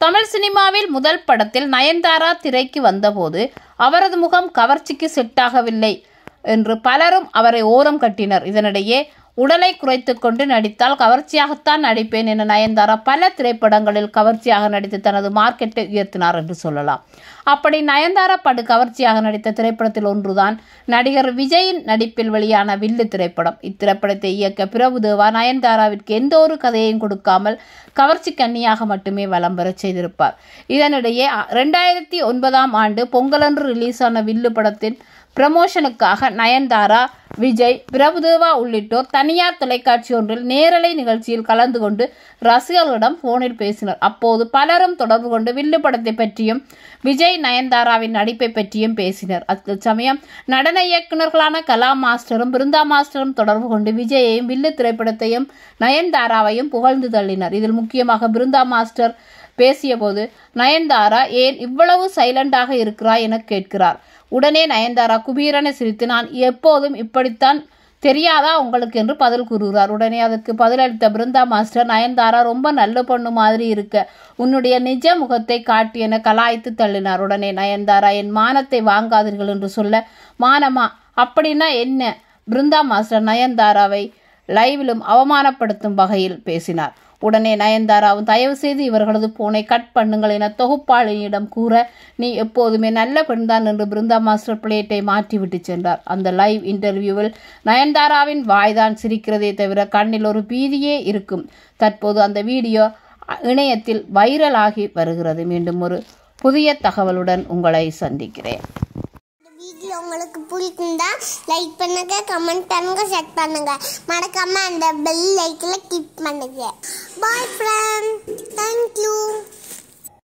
தமிழ் சினிமாவில் முதல் படத்தில் நயன்தாரா திரைக்கு வந்தபோது அவரது முகம் கவர்ச்சிக்கு செட்டாகவில்லை என்று பலரும் அவரை ஓரம் கட்டினர் இதனிடையே உடலை குறைத்துக் கொண்டு நடித்தால் கவர்ச்சியாகத்தான் நடிப்பேன் என நயன்தாரா பல திரைப்படங்களில் கவர்ச்சியாக நடித்து தனது மார்க்கெட்டை உயர்த்தினார் என்று சொல்லலாம் அப்படி நயன்தாரா படு கவர்ச்சியாக நடித்த திரைப்படத்தில் ஒன்றுதான் நடிகர் விஜயின் நடிப்பில் வெளியான வில்லு திரைப்படம் இத்திரைப்படத்தை இயக்க பிரபுதேவா நயன்தாராவிற்கு எந்த ஒரு கதையையும் கொடுக்காமல் கவர்ச்சி கன்னியாக மட்டுமே வலம் பெறச் செய்திருப்பார் இதனிடையே ரெண்டாயிரத்தி ஒன்பதாம் ஆண்டு பொங்கலன்று ரிலீஸ் ஆன வில்லு படத்தின் ப்ரமோஷனுக்காக நயன்தாரா விஜய் பிரபுதேவா உள்ளிட்டோர் தனியார் தொலைக்காட்சி ஒன்றில் நேரலை நிகழ்ச்சியில் கலந்து கொண்டு ரசிகர்களிடம் போனில் பேசினர் அப்போது பலரும் தொடர்பு கொண்டு வில்லு படத்தை பற்றியும் விஜய் நயன்தாராவின் நடிப்பை பற்றியும் பேசினர் அந்த சமயம் நடன இயக்குநர்களான கலா மாஸ்டரும் பிருந்தா மாஸ்டரும் தொடர்பு கொண்டு விஜயையும் வில்லு திரைப்படத்தையும் நயன்தாராவையும் புகழ்ந்து தள்ளினர் இதில் முக்கியமாக பிருந்தா மாஸ்டர் பேசியபோது நயன்தாரா ஏன் இவ்வளவு சைலண்டாக இருக்கிறாய் என கேட்கிறார் உடனே நயன்தாரா குபீரனை சிரித்து நான் எப்போதும் இப்படித்தான் தெரியாதா உங்களுக்கு என்று பதில் கூறுகிறார் உடனே அதற்கு பதிலளித்த பிருந்தா மாஸ்டர் நயன்தாரா ரொம்ப நல்ல பொண்ணு மாதிரி இருக்க உன்னுடைய நிஜ முகத்தை காட்டி என கலாய்த்து தள்ளினார் உடனே நயன்தாரா என் மானத்தை வாங்காதீர்கள் என்று சொல்ல மானமா அப்படின்னா என்ன பிருந்தா மாஸ்டர் நயன்தாராவை லைவிலும் அவமானப்படுத்தும் வகையில் பேசினார் உடனே நயன்தாராவும் தயவு செய்து இவர்களது போனை கட் பண்ணுங்கள் என தொகுப்பாளியிடம் கூற நீ எப்போதுமே நல்ல பெண்தான் என்று பிருந்தா மாஸ்டர் பிளேட்டை மாற்றிவிட்டு சென்றார் அந்த லைவ் இன்டர்வியூவில் நயன்தாராவின் வாய்தான் சிரிக்கிறதே தவிர கண்ணில் ஒரு பீதியே இருக்கும் தற்போது அந்த வீடியோ இணையத்தில் வைரலாகி வருகிறது மீண்டும் ஒரு புதிய தகவலுடன் உங்களை சந்திக்கிறேன் வீடியோ உங்களுக்கு பிடிக்குந்தா லைக் பண்ணுங்க கமெண்ட் பண்ணுங்க ஷேர் பண்ணுங்க மறக்காம அந்த பெல் லைக்கில் கிளிக் பண்ணுங்க பாய் ஃப்ரெண்ட்